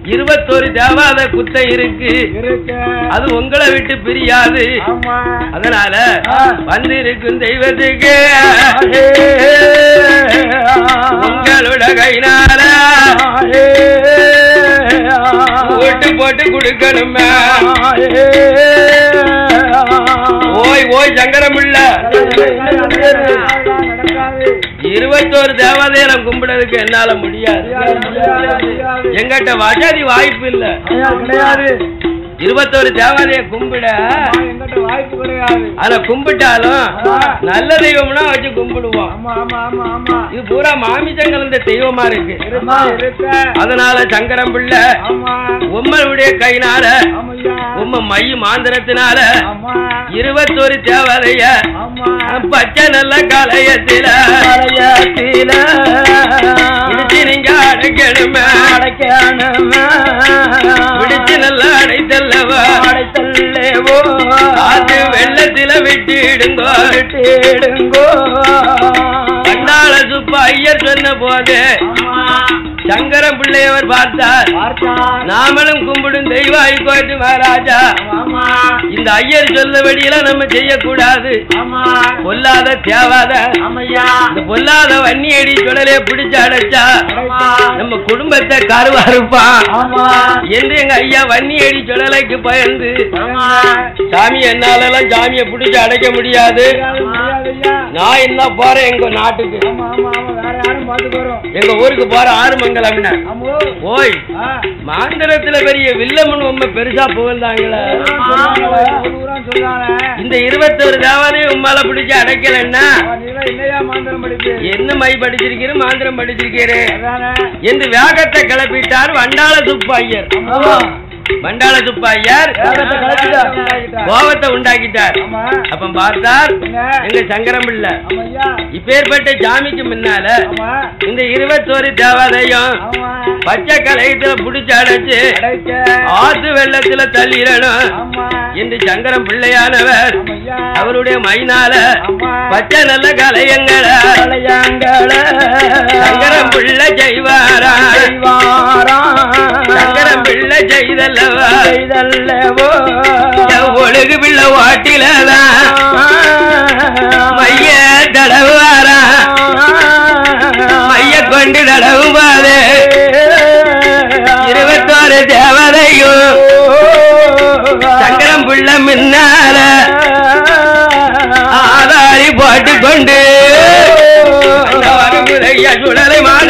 இருபத்தோரு தேவாத குத்தை இருக்கு இருக்க அது உங்களை விட்டு பிரியாது ஆமா அதனால ஆ. வந்திருக்கும் தெய்வத்துக்கு உங்களோட கைனால ஓட்டு போட்டு கொடுக்கணுமே ஓய் ஓய் சங்கரமுள்ள இருபத்தோரு தேவதையில கும்பிடுறதுக்கு என்னால முடியாது எங்கிட்ட வசதி வாய்ப்பு இல்ல கிடையாது இருபத்தோரு தேவதைய கும்பிட எங்கிட்ட வாய்ப்பு கிடையாது அத கும்பிட்டாலும் நல்ல தெய்வம்னா வச்சு கும்பிடுவோம் ஆமா ஆமா ஆமா ஆமா இது பூரா மாமிசங்கள் இந்த தெய்வமா இருக்கு இருக்க இருக்க அதனால சங்கரம் பிள்ளை ஆமா உம்மளுடைய கைனால ஆமையா உம்ம மை மாந்திரத்தினால ஆமா இருபத்தோரு தேவதைய ஆமா பச்சை நல்ல கலையத்தில கலையத்தில பிடிச்சு நீங்க அடைக்கணுமே பிடிச்சு நல்லா அடைத்தல்லவா அடைத்தல்லேவோ அது வெள்ளத்தில விட்டுடுங்கோ விட்டிடுங்கோ கண்ணாள சுப்பா ஐயர் சொன்ன போது சங்கரம் பிள்ளையவர் பார்த்தார் பார்த்தான் நாமளும் கும்பிடும் தெய்வாய் கோட்டு மகாராஜா ஆமா இந்த ஐயர் சொல்லபடியெல்லாம் நம்ம செய்யக்கூடாது ஆமா பொல்லாத தேவாத ஆமையா இந்த பொல்லாத வன்னியடி சுடலே பிடிச்சு அடைச்சா ஆமா நம்ம குடும்பத்தை கருவா இருப்பான் ஆமா என்று எங்க ஐயா வன்னியடி சுடலைக்கு பயந்து ஆமா சாமி என்னாலெல்லாம் சாமியை பிடிச்சு அடைக்க முடியாது முடியாது, முடியாதுய்யா. நான் என்ன போறேன் எங்க நாட்டுக்கு ஆமா ஆமா ஆமா வேற யாரும் பாத்துக்கு வரும் எங்க ஊருக்கு போற ஆறுமங்கலம்னா ஆமோ ஓய் ஆ மாந்திரத்துல பெரிய வில்லமன் உண்மை பெருசா புகழ்ந்தாங்களே இந்த இருபத்தொரு தேவாதையும் உம்மால பிடிச்சு அடைக்கலன்னா இல்லையா மாந்திரம் படிப்பு என்ன மை படிச்சிருக்கிறேன் மாந்திரம் படிச்சிருக்கிறேன் அதானே என்று வேகத்தை கிளப்பிட்டார் வண்டாள சுப்பாய்யர் ஆமா வண்டாள சுப்பாய்யர் வேகத்தை கிளப்பிட்டார். கோபத்தை உண்டாக்கிட்டார் ஆமா அப்ப பார்த்தார் என்ன? எங்க சங்கரம் பிள்ளை ஆமையா இப்பேற்பட்ட சாமிக்கு முன்னால ஆமா இந்த இருபத்தோரு தேவாதையும் ஆமா பச்சை கலையத்துல புடிச்சு அடைச்சு அடைக்க ஆத்து வெள்ளத்துல தள்ளிடணும் ஆமா என்று சங்கரம் பிள்ளையானவர் ஆமையா அவருடைய மைனால ஆமா பச்சை நல்ல கலையங்களை கலையாங்கள சங்கரம் பிள்ளை செய்வாரா சங்கரம் பிள்ளை செய்தல்லவா செய்தல்லவோ ஒழுகு பிள்ளை வாட்டிலதான் மைய தடவுவாரா மைய கொண்டு தடவுவாரு இருபத்தோரு தேவதையும் சங்கரம் பிள்ளை முன்னால ஆதாரி போட்டு கொண்டு வருமுறைய சுடலை மாட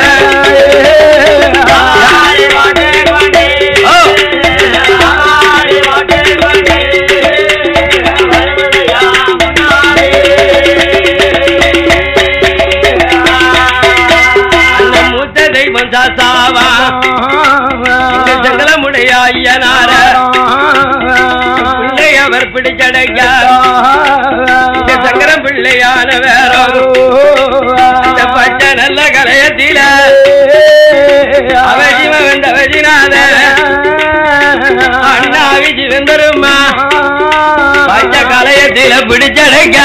ஓ அந்த மூத்த தெய்வம் சாசாவா இந்த சங்கலமுடைய ஐயனார பிள்ளை அவர் பிடிச்சடைக்க இந்த சங்கரம் பிள்ளையான வேறோ இந்த பச்சை நல்ல கலையத்தில அவஜிவ வெந்த வஜிநாத அண்ணாவி சிவந்தருமா பச்சை கலையத்தில பிடிச்சடைக்க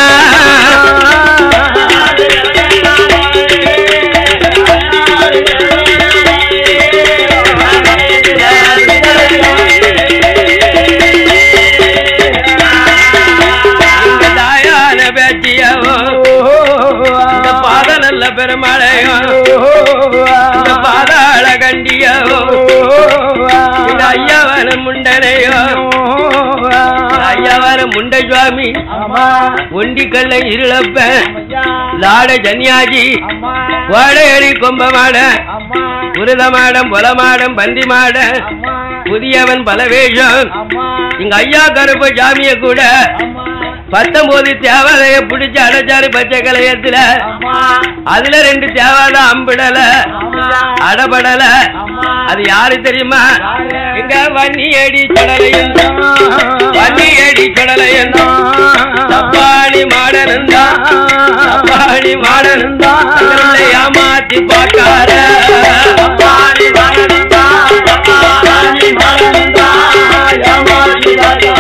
இந்த தாயான பேச்சியவோ இந்த பாத நல்ல பெருமழையோ இந்த பாதாள கண்டியவோ இந்த ஐயாவன முண்டனையோ ஐயாவன முண்டை சுவாமி ஒண்டிக்கல்ல இருளப்ப லாட ஜன்யாஜி கோடையடி கொம்பமாட புரிதமாடம் புலமாடம் பந்தி மாட புதியவன் பலவேஷம் எங்க ஐயா கருப்பு ஜாமிய கூட பத்தொன்பது தேவாதைய பிடிச்சு அடைச்சாரு பச்சை கலையத்துல அதுல ரெண்டு தேவாத அம்பிடல அடபடல அது யாரு தெரியுமா எங்க வன்னி அடி கடலையும் வன்னி அடி கடலையும் தப்பாணி மாடனந்தா தப்பாணி மாடனந்தா தங்களை ஏமாத்தி பார்க்கார தப்பாணி மாடனந்தா தப்பாணி மாடனந்தா ஏமாத்தி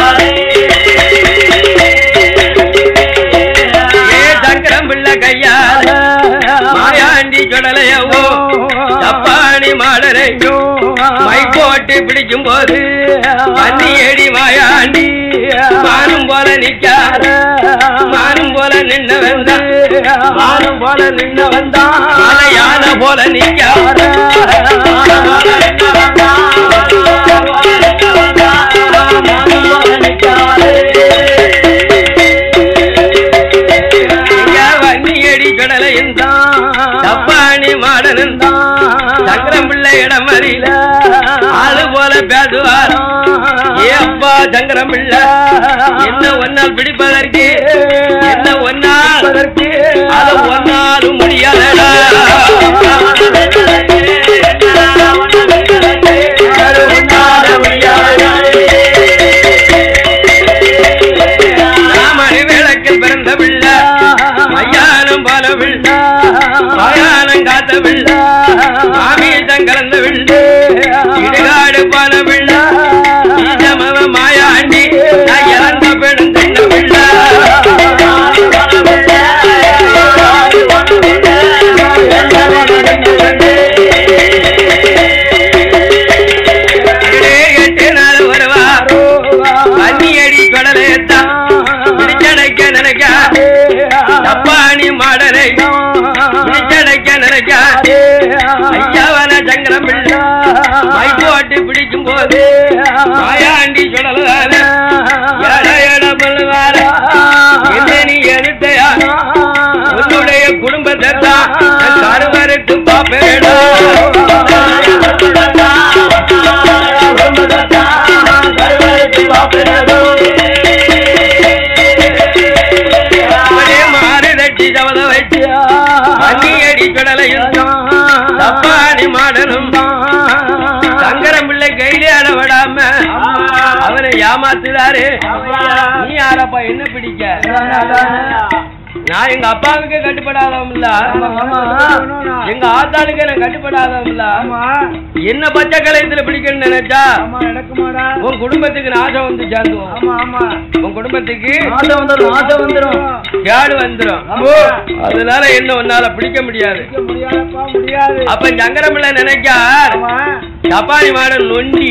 ஏ சங்கரம் பிள்ளை கையா மாயாண்டி சுடலையவோ தப்பாணி மாடரையோ மை போட்டு போட்டு பிடிக்கும் போது வன்னி ஏடி மாயாண்டி மானும் போல நிக்கார மானும் போல நின்ன வந்தான் மானம் போல நின்ன வந்தான் மலையான போல நிக்கார இங்க வன்னி ஏடி கடலை தப்பாணி மாடனன் சங்கரம் பிள்ளை இடம் அறியில ஆளு போல பேசுவார் ஏப்பா சங்கரம் பிள்ளை என்ன ஒன்னால் பிடிப்பதற்கு என்ன ஒன்னால் அது ஒன்னாலும் முடியாதடா ராமணி விளக்கில் பிறந்த பிள்ளை மையானம் போல பிள்ளை மயானம் காத்த பிள்ளை மாமீசம் கலந்த பிள்ளை இடுகாடு போன பிள்ளை ஈசமவ மாயாண்டி நான் இறந்த பெண் தின்ன பிள்ளை அடே, எட்டு நாள் வருவா அன்னி அடி கடலையத்தான் பிடிச்சடைக்க நினைக்க தப்பாணி மாடலை பிடிச்சடைக்க நினைக்க ஐயாவன சங்கரம் பிள்ளை மைக்கு ஓட்டி பிடிக்கும் போது மாயாண்டி சுடலான எட எட பண்ணுவார என்ன நீ எடுத்தையா உன்னுடைய குடும்பத்தை தான் கருவறுத்து பாப்பேடா அவனே மாறு தட்டி தவத வச்சு அன்னி அடி கடலையும் தப்பாணி மாடனும் சங்கரம் பிள்ளை கையிலே அளவிடாம அவனை ஏமாத்துறாரு நீ யாரப்பா என்ன பிடிக்க நான் எங்க அப்பாவுக்கு கட்டுப்படாதவன்ல எங்க ஆத்தாளுக்கு நான் கட்டுப்படாதவன்ல என்ன பச்சை கலையத்துல பிடிக்கணும்னு நினைச்சா உன் குடும்பத்துக்கு நாசம் வந்து சேர்ந்துவோம் உன் குடும்பத்துக்கு கேடு வந்துரும் அதனால என்ன உன்னால பிடிக்க முடியாது அப்ப சங்கரமில்ல நினைக்கார் தப்பானி மாடன் நொண்டி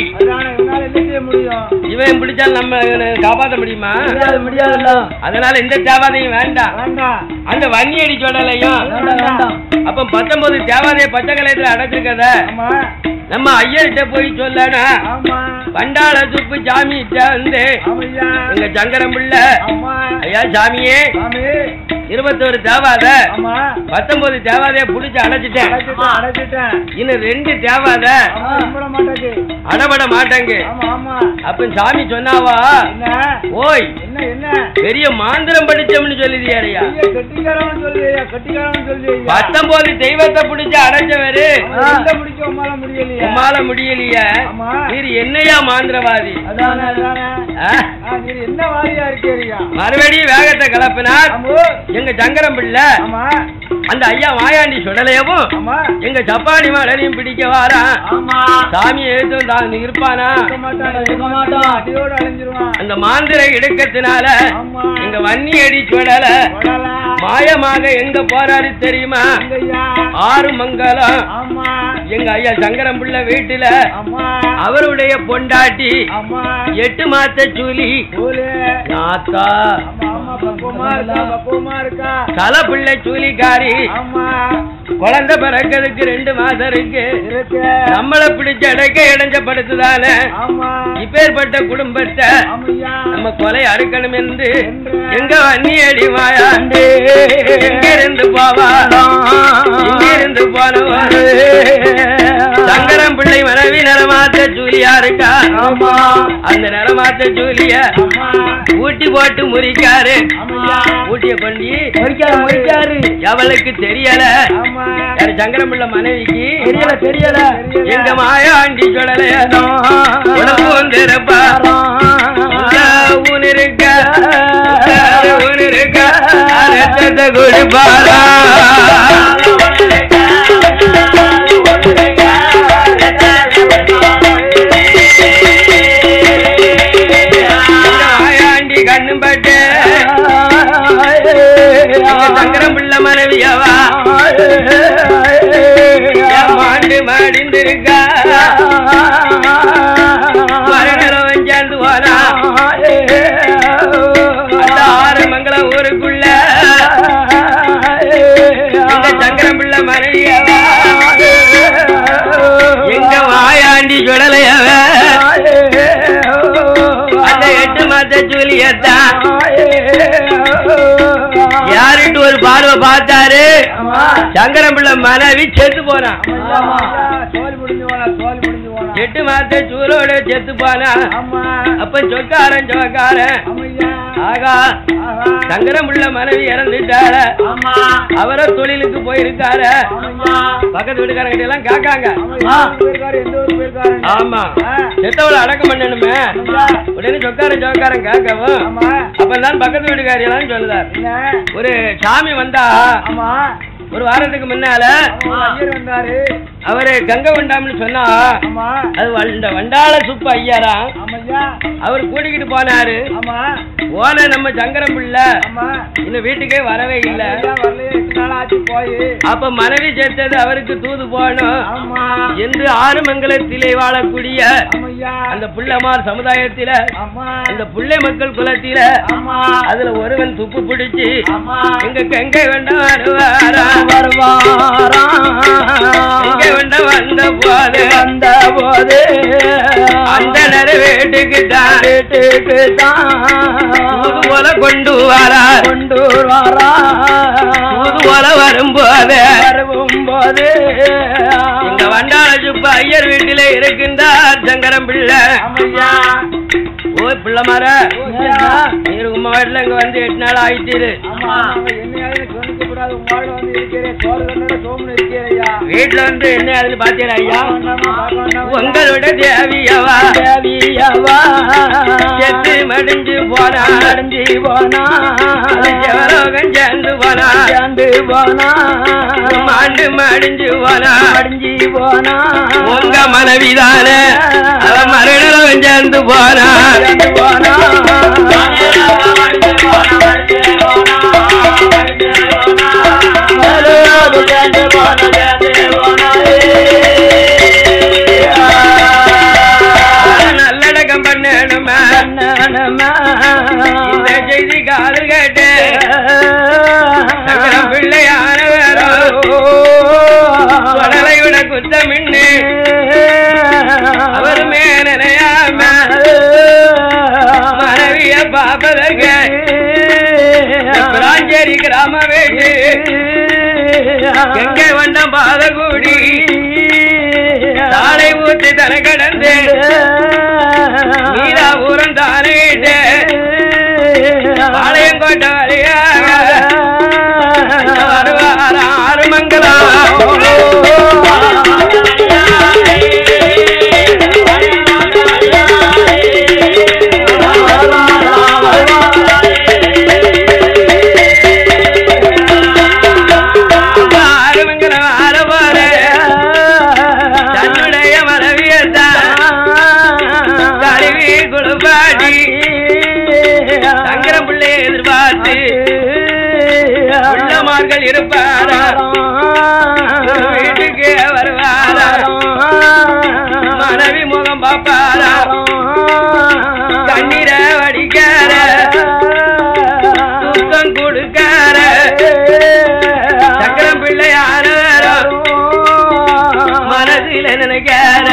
இவன் பிடிச்சால் நம்ம இவனை காப்பாத்த முடியுமா அதனால இந்த தேவாதையும் வேண்டாம் அந்த வன்னி அடி சொல்லலையும் அப்ப பத்தொன்பது தேவாதைய பச்சை கலையத்துல அடைச்சிருக்கத நம்ம ஐயர்கிட்ட போய் சொல்லணும் பண்டாள சுப்பு சாமி வந்து எங்க சங்கரம் பிள்ளை ஐயா சாமியே இருபத்தோரு தேவாத பத்தொன்பது தேவாதைய புடிச்சு அடைச்சிட்டேன் இன்னும் ரெண்டு தேவாத அடபட மாட்டாங்க அப்ப சாமி சொன்னாவா ஓய் பெரிய மாந்திரம் படிச்சோம்னு சொல்லுதியாரையா பத்தொன்பது தெய்வத்தை பிடிச்சு அடைச்சவரு உமால முடியலைய ஆமா. நீர் என்னையா மாந்திரவாதி ஆ? என்ன வாரியா இருக்கீங்க மறுபடியும் வேகத்தை கலப்பினார் எங்க சங்கரம் பிள்ளை ஆமா அந்த ஐயா மாயாண்டி சுடலையவும் ஆமா எங்க ஜப்பானி மாடனையும் பிடிக்க வாரான் ஆமா சாமி எழுத்து தான் இருப்பானா இருக்க மாட்டான் இருக்க மாட்டான் அடியோடு அழிஞ்சிருவான் அந்த மாந்திர இடுக்கத்தினால ஆமா எங்க வன்னி அடி சுடல கொடலா மாயமாக எங்க போறாரு தெரியுமா ஐயா ஆறு மங்கலம் ஆமா எங்க ஐயா சங்கரம் பிள்ளை வீட்டுல ஆமா அவருடைய பொண்டாட்டி ஆமா எட்டு மாத்த சூலி ஊரு நாத்தா ஆமா ஆமா பக்குவமா இருக்கா பக்குவமா இருக்கா தலை பிள்ளை சூலிக்காரி ஆமா குழந்தை பிறக்கிறதுக்கு ரெண்டு மாசம் இருக்கு இருக்கு நம்மள பிடிச்ச இடைக்க இடைஞ்சப்படுத்துதானே ஆமா இப்பேற்பட்ட குடும்பத்தை ஆமையா நம்ம கொலை அறுக்கணும் என்று என்று எங்க வன்னி அடி மாயாண்டு எங்க இருந்து போவா இங்க இருந்து போனவர் சங்கரம் பிள்ளை மனைவி நிறமாத்த ஜூலியா இருக்கா ஆமா அந்த நிறமாத்த ஜூலிய ஆமா ஊட்டி போட்டு முறிக்காரு ஆமையா ஊட்டிய கொண்டு முறிக்காரு முறிக்காரு அவளுக்கு தெரியல ஆமா யாரு சங்கரம் பிள்ளை மனைவிக்கு தெரியல தெரியல எங்க மாயாண்டி சொல்லலையோ உனக்கு வந்திருப்பா ஊன் இருக்க ஊன் இருக்க ரத்தத்தை குடிப்பாரா மாயாண்டி கண்ணும் பட்டு எங்க சங்கரம் பிள்ளை மனைவியவா மாண்டு மாடிந்திருக்கா சொல்லியத்தான் யாருட்டு ஒரு பார்வை பார்த்தாரு சங்கரம் பிள்ளை மனைவி செத்து போனான் தோல் முடிஞ்சு போனா தோல் முடிஞ்சு போனா எட்டு மாத்த சூரோட செத்து போனா ஆமா அப்ப சொக்காரன் சொக்காரன் ஆமையா ஆகா ஆஹா. சங்கரம் பிள்ளை மனைவி இறந்துட்டார ஆமா அவர தொழிலுக்கு போயிருக்காரு ஆமையா பக்கத்து வீட்டுக்காரங்கிட்ட எல்லாம் கேட்காங்க ஆமையா போயிருக்காரு எந்த ஊருக்கு போயிருக்காரு ஆமா ஆ. செத்தவளை அடக்கம் பண்ணணுமே ஆமையா. உடனே சொக்காரன் சொக்காரன் கேட்கவும் ஆமா அப்பதான் பக்கத்து வீட்டுக்காரி எல்லாம் சொல்லுதார் என்ன ஒரு சாமி வந்தா ஆமா ஒரு வாரத்துக்கு முன்னால அவங்க ஐயர் வந்தாரு அவரு கங்க வண்டாம்னு சொன்னா ஆமா அது வண்ட வண்டாள சுப்பு ஐயாரா ஆமையா அவர் கூட்டிக்கிட்டு போனாரு ஆமா போன நம்ம சங்கரம் பிள்ளை ஆமா இன்னும் வீட்டுக்கே வரவே இல்ல ஐயா வரலையே எட்டு நாள் ஆச்சு போய் அப்ப மனைவி சேர்த்தது அவருக்கு தூது போகணும் ஆமா என்று ஆறுமங்கலத்திலே வாழக்கூடிய ஆமையா அந்த புள்ளமார் சமுதாயத்தில ஆமா அந்த புள்ளை மக்கள் குலத்தில ஆமா அதுல ஒருவன் துப்பு பிடிச்சு ஆமா எங்க கங்கை வேண்டாம் வருவாரா வருவாரா எங்க வேண்டாம் வந்த போது வந்த போது அந்த நேர வீட்டுக்கு தான் வீட்டுக்கு தூது போல கொண்டு வரா கொண்டு வரா தூது போல வரும்போது வரும் போது எங்க வண்டாள சுப்பு ஐயர் வீட்டிலே இருக்கின்றார் சங்கரம் பிள்ளை ஆமையா ஓ பிள்ளை மாற ஓய்யா. நீர் உங்க வீட்டுல இங்க வந்து எட்டு நாள் ஆயிட்டு ஆமா என்னையாவது சொன்னிக்க கூடாது உங்க வாழ் வந்து இருக்கிறேன் சோறு கண்ணோட சோமுன்னு இருக்கிறையா வீட்டுல வந்து என்ன அதுல பாத்தீங்களா ஐயா வேண்டாமா, பார்க்க வேண்டாமா? உங்களோட தேவியவா தேவியவா செத்து மடிஞ்சு போனா அடைஞ்சு போனா செவலோகம் சேர்ந்து போனா சேர்ந்து போனா மாண்டு மடிஞ்சு போனா அடைஞ்சு போனா உங்க மனைவிதானே அவ மறுநலம் சேர்ந்து போனா சேர்ந்து போனா மறுநாள் சேர்ந்து போனா சேர்ந்து போனா நல்லடக்கம் பண்ணணுமா இந்த செய்தி காது கேட்டு சங்கரம் பிள்ளையான சொடலை விட குத்தமின்னு அவருமே நினையாம மனைவிய பாப்பதற்கு பிராஞ்சேரி கிராம வேட்டு எங்கே வண்டம் பாத கூடி தாளை ஊற்றி தன கடந்து மீரா ஊரம் தானேட்டு பாளையங்கோட்டை வழியாக வருவார ஆறுமங்கலம் ஆறுபார தன்னுடைய மனைவியத்தான் கழுவி குளிப்பாட்டி சங்கரம் பிள்ளையை எதிர்பார்த்து உள்ளமார்கள் இருப்பாரா வீட்டுக்கு வருவாரா மனைவி முகம் பார்ப்பாரா கண்ணீரை வடிக்கார துக்கம் கொடுக்கார சக்கரம் பிள்ளையான மனதில நினைக்கார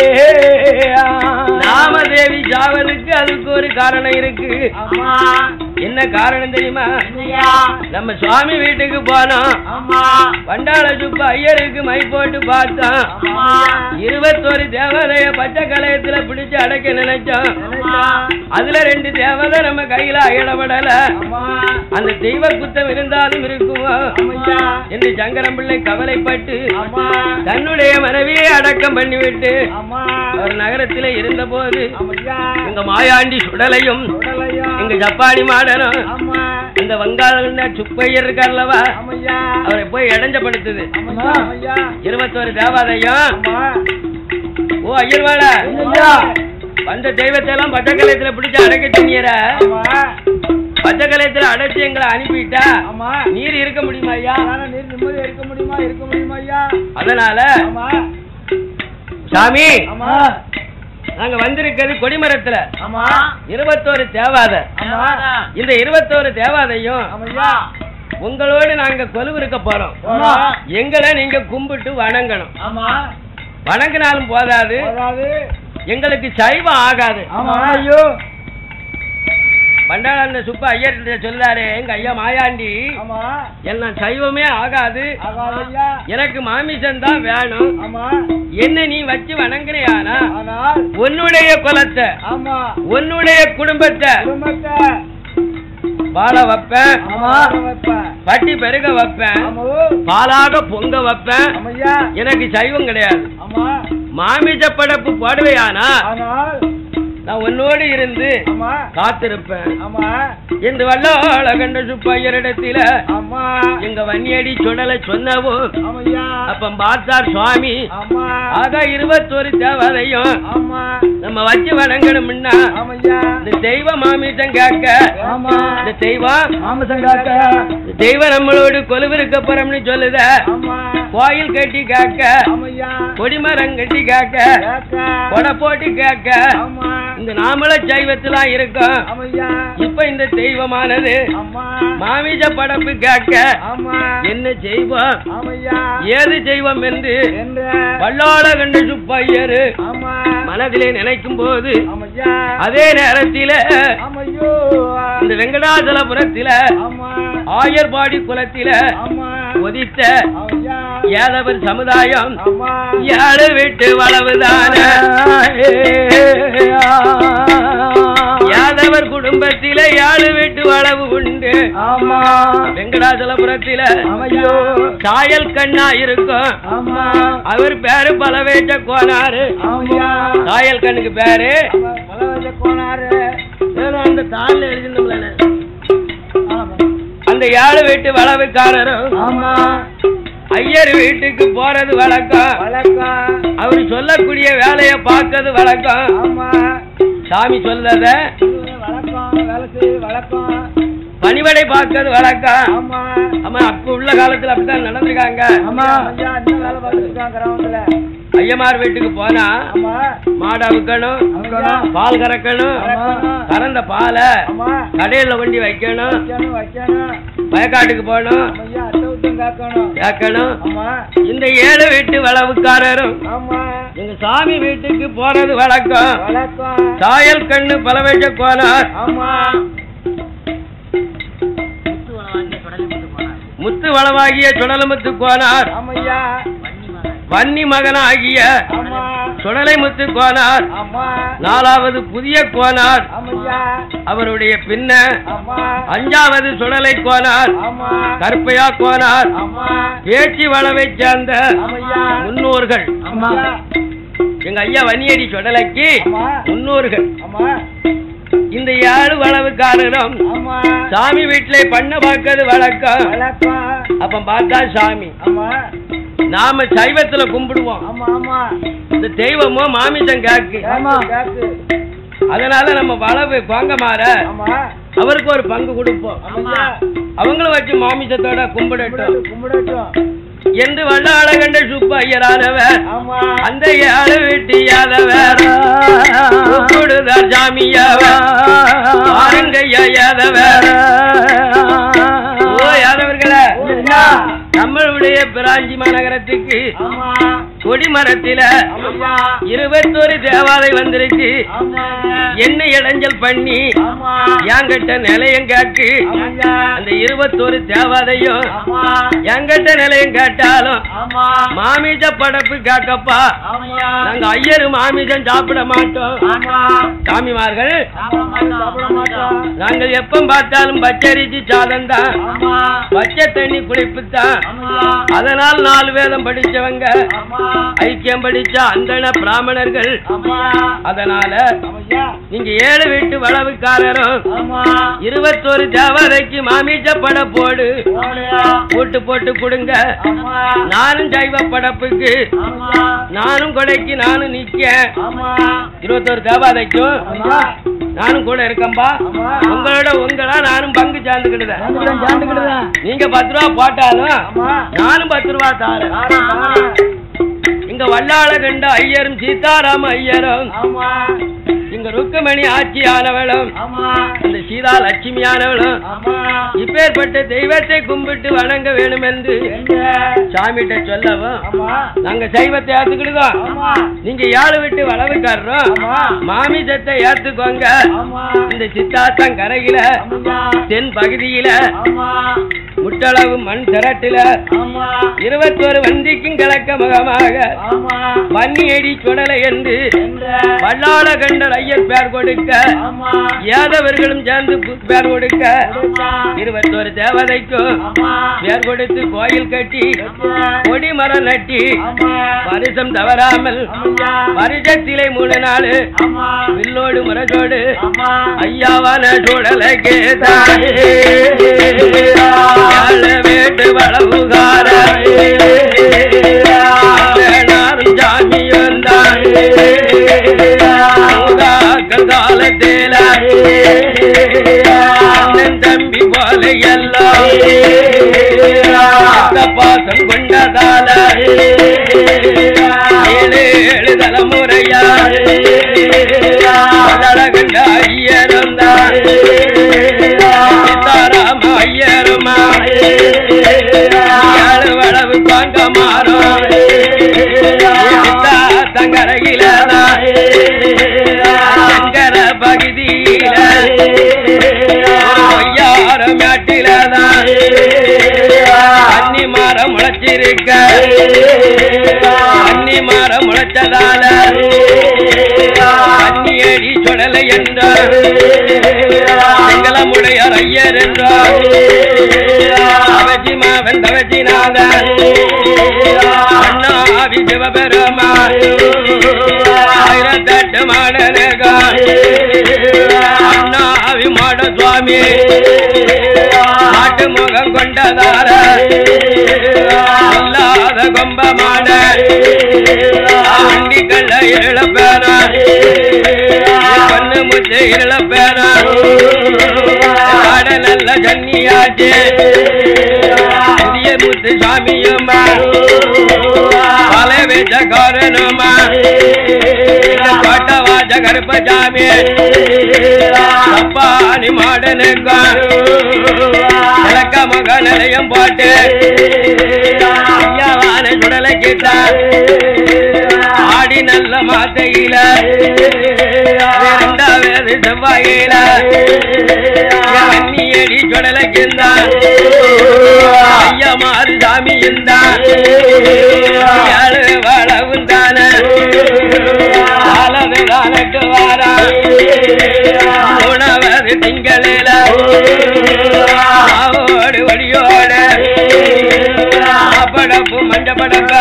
நாமதேவி சாவதுக்கு அதுக்கு ஒரு காரணம் இருக்கு என்ன காரணம் தெரியுமா நம்ம சுவாமி வீட்டுக்கு போனோம் வண்டாள சுப்பு ஐயருக்கு மை போட்டு பார்த்தோம் இருபத்தோரு தேவதைய பச்சை கலையத்துல பிடிச்சு அடைக்க நினைச்சோம் அதுல ரெண்டு தேவதை நம்ம கையில அயலப்படல அந்த தெய்வ குத்தம் இருந்தாலும் இருக்குமோ என்று சங்கரம் பிள்ளை கவலைப்பட்டு தன்னுடைய மனைவியை அடக்கம் பண்ணிவிட்டு அவர் நகரத்திலே இருந்தபோது எங்க மாயாண்டி சுடலையும் எங்க ஜப்பானி மாடனும் இந்த வங்காள சுப்பையர் இருக்கார்லவா அவரை போய் இடைஞ்சப்படுத்துது இருபத்தோரு தேவாதையும் ஓ ஐயர்வாட வந்த தெய்வத்தை எல்லாம் பச்சைக்கலயத்துல பிடிச்சு அடைக்க சொன்னீர பச்சைக்கலயத்துல அடைச்சு எங்களை அனுப்பிட்டா நீர் இருக்க முடியுமா ஐயா நிம்மதியா இருக்க முடியுமா இருக்க முடியுமா ஐயா அதனால ஆமா சாமி ஆமா நாங்க வந்திருக்கிறது கொடிமரத்துல ஆமா இருபத்தோரு தேவாதை ஆமா இந்த இருபத்தோரு தேவாதையும் ஆமையா உங்களோடு நாங்க கொலுவிருக்க போறோம் ஆமா. எங்களை நீங்க கும்பிட்டு வணங்கணும் ஆமா வணங்கினாலும் போதாது அதாவது எங்களுக்கு சைவம் ஆகாது ஆமா ஐயோ பண்டாளந்த சுப்ப ஐயர்கிட்ட சொல்றாரு எங்க ஐயா மாயாண்டி ஆமா எல்லாம் சைவமே ஆகாது ஆகாதையா எனக்கு மாமிசம் தான் வேணும் ஆமா என்ன நீ வச்சு வணங்குறியானா ஆனால் உன்னுடைய குலத்தை ஆமா உன்னுடைய குடும்பத்தை குடும்பத்தை வாழ வைப்பேன் ஆமா வைப்பேன் பட்டி பெருக வைப்பேன் ஆமா பாலாக பொங்க வைப்பேன் ஆமையா எனக்கு சைவம் கிடையாது ஆமா மாமிச படப்பு போடுவையானா ஆனால் நான் உன்னோடு இருந்து ஆமா காத்திருப்பேன் ஆமா என்று வல்லோள கண்ட சுப்பையரிடத்தில ஆமா எங்க வன்னியடி சுடலை சொன்னவும் ஆமையா அப்ப பார்த்தார் சுவாமி ஆமா ஆக இருபத்தொரு தேவதையும் ஆமா நம்ம வச்சு வணங்கணும்னா ஆமையா இந்த தெய்வ மாமிசம் கேட்க ஆமா இந்த தெய்வம் மாமசங்காக்க இந்த தெய்வம் நம்மளோடு கொலுவிருக்க போறோம்னு சொல்லுத ஆமா கோயில் கட்டி கேட்க ஆமையா கொடிமரம் கட்டி கேட்க கேக்க கொடை போட்டு கேட்க ஆமா இந்த நாமள சைவத்திலாம் இருக்கும் ஆமையா இப்ப இந்த தெய்வமானது ஆமா மாமிச படப்பு கேட்க ஆமா என்ன செய்வோம் ஆமையா ஏது செய்வோம் என்று என்ற பல்லாள கண்ட சுப்பையரு ஆமா மனதிலே நினைக்கும் போது ஆமையா அதே நேரத்தில ஆமையோ இந்த வெங்கடாசலபுரத்தில ஆமா ஆயர்பாடி குலத்தில ஆமா ஒதித்த ஆமையா யாதவர் சமுதாயம் ஆமா யாரு விட்டு வளவுதான யாதவர் குடும்பத்தில யாரு விட்டு வளவு உண்டு ஆமா வெங்கடாசலபுரத்தில ஆமையோ சாயல் கண்ணா இருக்கும் ஆமா அவர் பேரு பலவேற்ற கோனாரு ஆமையா சாயல் கண்ணுக்கு பேரு பலவஜ கோனாரு ஏதோ அந்த தாள்ல எழுதிருந்தோம்ல ஆமா அந்த ஏழு வீட்டு வளவுக்காரரும் ஆமா ஐயர் வீட்டுக்கு போறது வழக்கம் வழக்கம் அவர் சொல்லக்கூடிய வேலையை பார்க்கறது வழக்கம் ஆமா சாமி சொல்லத வழக்கம் வேலை செய்ய வழக்கம் பணிவடை பார்க்கறது வழக்கம் ஆமா ஆமா அப்ப உள்ள காலத்துல அப்படித்தான் நடந்திருக்காங்க ஆமா ஐயா இந்த வேலை பார்த்துருக்கான் கிராமத்துல ஐயமார் வீட்டுக்கு போனா ஆமா மாடு அவுக்கணும் அவுக்கணும். பால் கறக்கணும் கறக்கணும். கறந்த பாலை ஆமா கடையில கொண்டு வைக்கணும் வைக்கணும் வைக்கணும் வயக்காட்டுக்கு போகணும் ஐயா அட்டவுத்தம் காக்கணும் கேட்கணும் ஆமா இந்த ஏழு வீட்டு வளவுக்காரரும் ஆமா எங்க சாமி வீட்டுக்கு போறது வழக்கம் வழக்கம் சாயல் கண்ணு பலவேற்ற கோனார் ஆமா முத்து வளவாகிய சுடலமுத்து கோனார் ஆமையா வன்னி மகனாகிய ஆமா சுடலை முத்து கோனார் ஆமா நாலாவது புதிய கோனார் ஆமையா அவருடைய பின்ன ஆமா அஞ்சாவது சுடலை கோனார் ஆமா கருப்பையா கோனார் ஆமா பேச்சு வளவை சேர்ந்த ஆமையா முன்னோர்கள் ஆமா எங்க ஐயா வன்னியடி சுடலைக்கு ஆமா முன்னோர்கள் ஆமா இந்த ஏழு வளவுக்காரரும் ஆமா சாமி வீட்டுல பண்ண பார்க்கறது வழக்கம் வழக்கம் அப்ப பார்த்தா சாமி ஆமா நாம சைவத்துல கும்பிடுவோம் ஆமா ஆமா இந்த தெய்வமோ மாமிசம் காக்கு ஆமா காத்து அதனால நம்ம வளவு கோங்க மாற ஆமா அவருக்கு ஒரு பங்கு கொடுப்போம் ஆமையா அவங்களும் வச்சு மாமிசத்தோட கும்பிடட்டும் கும்பிடட்டும் என்று வல்லாளகண்ட சுப்ப ஐயரானவர் ஆமா அந்த ஏழு வீட்டு யாதவர் கூப்பிடுதார் சாமியவர் பாருங்கய்யா யாதவர் ஓ யாதவர்களே ஐயா. நம்மளுடைய பிராஞ்சி மாநகரத்துக்கு ஆமா கொடிமரத்தில ஆமையா இருபத்தொரு தேவாதை வந்திருக்கு ஆமா என்ன இடைஞ்சல் பண்ணி ஆமா என்கிட்ட நிலையம் கேட்டு ஆமையா அந்த இருபத்தொரு தேவாதையும் ஆமா என்கிட்ட நிலையம் கேட்டாலும் ஆமா மாமிச படப்பு கேட்கப்பா ஆமையா நாங்க ஐயரு மாமிசம் சாப்பிட மாட்டோம் ஆமா சாமிமார்கள் சாப்பிட மாட்டோம் நாங்கள் எப்ப பார்த்தாலும் பச்சரிசி சாதம் தான் ஆமா பச்சை தண்ணி குளிப்பு தான் ஆமையா அதனால் நாலு வேதம் படிச்சவங்க ஆமா ஐக்கியம் படிச்ச அந்தன பிராமணர்கள் ஆமா அதனால ஆமையா நீங்க ஏழு வீட்டு வளவுக்காரரும் ஆமா இருபத்தொரு தேவதைக்கு மாமிச பட போடு ஓலையா போட்டு போட்டு கொடுங்க ஆமா நானும் சைவ படப்புக்கு ஆமா நானும் கொடைக்கு நானும் நிக்க ஆமா இருபத்தொரு தேவாதைக்கும் ஆமா நானும் கூட இருக்கம்பா ஆமா. உங்களோட உங்களா நானும் பங்கு சேர்ந்துக்கிடுதேன் சாந்துக்கிடுதேன், சாந்துக்கிடுதேன். நீங்க பத்து ரூபா போட்டாலும் ஆமா. நானும் பத்து ரூபா தாரேன் தாரேன், தாரேன். இங்க வல்லாள கண்ட ஐயரும் சீதாராம ஐயரும் ஆமா இங்க ருக்குமணி ஆட்சியானவளும் ஆமா அந்த சீதா லட்சுமியானவளும் ஆமா இப்பேற்பட்ட தெய்வத்தை கும்பிட்டு வணங்க வேணும் என்று எங்க சாமிகிட்ட சொல்லவும் ஆமா நாங்க சைவத்தை ஏத்துக்கிடுதோம் ஆமா நீங்க ஏழு விட்டு வளவுக்காரரும் ஆமா மாமிசத்தை ஏத்துக்கோங்க ஆமா இந்த சித்தாத்தம் கரையில ஆமா தென் பகுதியில ஆமா முட்டளவு மண் திரட்டுல ஆமா இருபத்தோரு வந்திக்கும் கிழக்க முகமாக ஆமா பன்னியடி சுடலை என்று என்ற வல்லாள கண்டர் ஐயர் பேர் கொடுக்க ஆமா ஏதவர்களும் சேர்ந்து பு- பேர் கொடுக்க ஆமா இருபத்தோரு தேவதைக்கும் ஆமா பேர் கொடுத்து கோயில் கட்டி கொடி மரம் நட்டி ஆமா வருஷம் தவறாமல் ஆமா வருஷத்திலே மூணு நாள் ஆமா வில்லோடு முரசோடு ஆமா ஐயாவான சுடலை கேதாயே வேட்டு வளவுகார சாமி வந்தாயே காலத்தேல அண்ணன் தம்பி போல எல்லாம் அந்த பாசம் கொண்டதால ஏழு ஏழு தலைமுறையா கண்ட ஐயரும் தான் சீதாராம ஐயருமா ஏழு வளவு பாங்க மாறும் தங்கரையில சங்கர பகுதியில ஒரு ஒய்யார மேட்டில அன்னி மரம் முளைச்சிருக்க அன்னி மரம் முளைச்சதால அன்னி அடி சுடலை என்றார் செங்கலமுடையார் ஐயர் என்றார் அவசி மாவன் தவசிநாதன் அண்ணாவி சிவபெருமான் ஆயிரத்தெட்டு மாடனகான் அண்ணாவி மாட சுவாமி நாட்டு முகம் கொண்டதார சொல்லாத கொம்பமான ஆண்டி கள்ள இழப்பேன பொண்ணு முத்து இழப்பேன ஆட நல்ல ஜன்னியாச்சு புதிய முத்து சாமியுமா பல வெச்ச காரணமா பாட்டவாஜ கருப்பசாமி அப்பானி மாடனுக்கும் இலக்க மக நிலையம் போட்டு ஐயாவான சுடலை கிட்ட ஆடி நல்ல மாத்தையில இரண்டாவது செவ்வாயில அந்நியடி சுடலை கிந்தான் ஐயா மாறு சாமி இருந்தான் ஏழு வளவும் தானே ஆலவிடானட்டு வாரா உணவது திங்களில ஆவோடு ஒடியோட படப்பு மஞ்ச படப்ப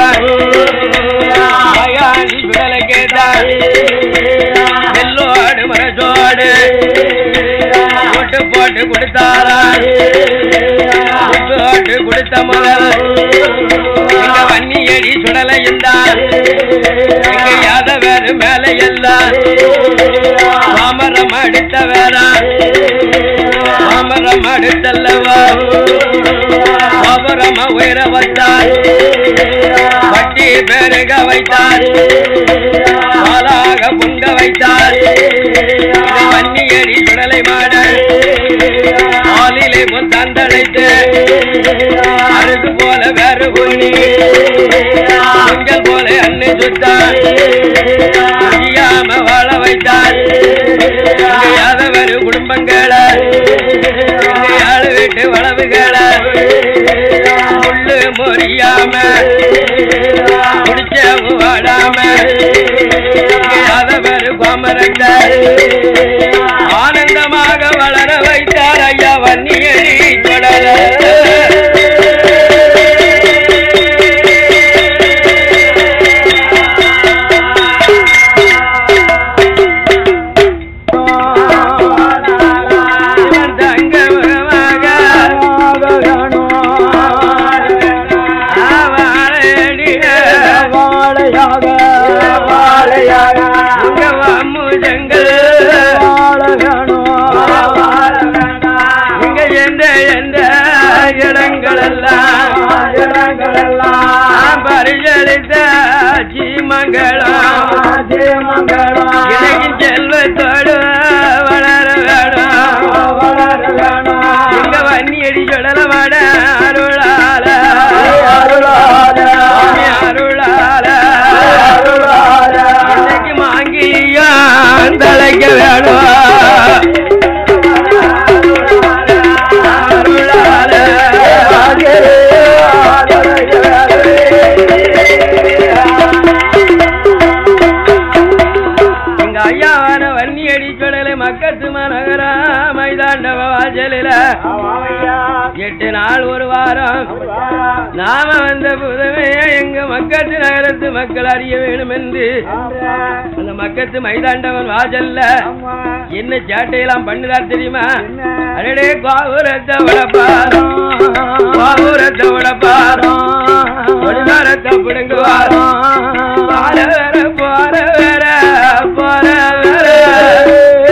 மயானி சுடலை கேட்டார் எல்லோடு மரசோடு போட்டு போட்டு கொடுத்தாரா போட்டு கொடுத்த முதல் எங்க வன்னியடி சுடலை இருந்தார் எங்க யாதவர் மேல எல்லாம் மாமரம் அடுத்த வேறா மாமரம் அடுத்தல்லவா மாமரம உயர வைத்தார் வட்டி பெருக வைத்தார் பாலாக பொங்க வைத்தார் இது வன்னியடி சுடலை மாட ஆளிலே முத்தந்தழைத்து அருகு போல வேறு பொன்னி பொங்கல் போல அன்னை சுத்தார் முடியாம வாழ வைத்தார் யாதவர் குடும்பங்களை ஆளு வீட்டு வளவுகளை முள்ளு முறியாம முடிச்ச வாடாம யாதவர் கோமரங்க ஆனந்தமாக வளர வைத்தார் ஐயா வன்னியடி தொடர தங்கமாக ஆவாரடிய அம்முஜங்கள் இங்க எந்த எந்த இடங்களெல்லாம் பரிசளித்த சீமங்களாம் இணையின் செல்வத்தோடு வர வன்னி அடி சொடலை மக்கத்து மனகரா மைதாண்டவ வாசலில எட்டு நாள் ஒரு வாரம் நாம வந்த புதுமையை எங்க மக்கத்து நகரத்து மக்கள் அறிய வேணும் என்று அந்த மக்கத்து மைதாண்டவன் வாசல்ல என்ன சேட்டையெல்லாம் பண்ணுறார் தெரியுமா அடடே கோபுரத்தை உடப்பாரம் கோபுரத்தை உடப்பாரம் ஒளிமரத்தை பிடுங்குவாரம் பார வர போற வர போற வர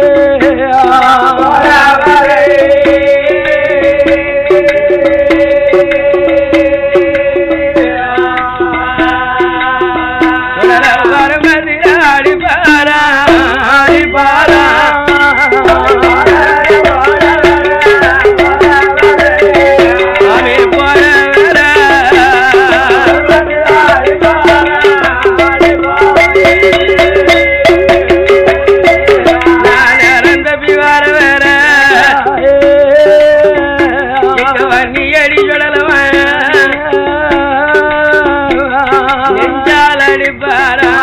அடிப்பாரா அடிப்பாரா சாமி போற வர நான் இறந்த பிவார வேற எங்க வன்னி அடி சுடலவன் நெஞ்சால் அடிப்பாரா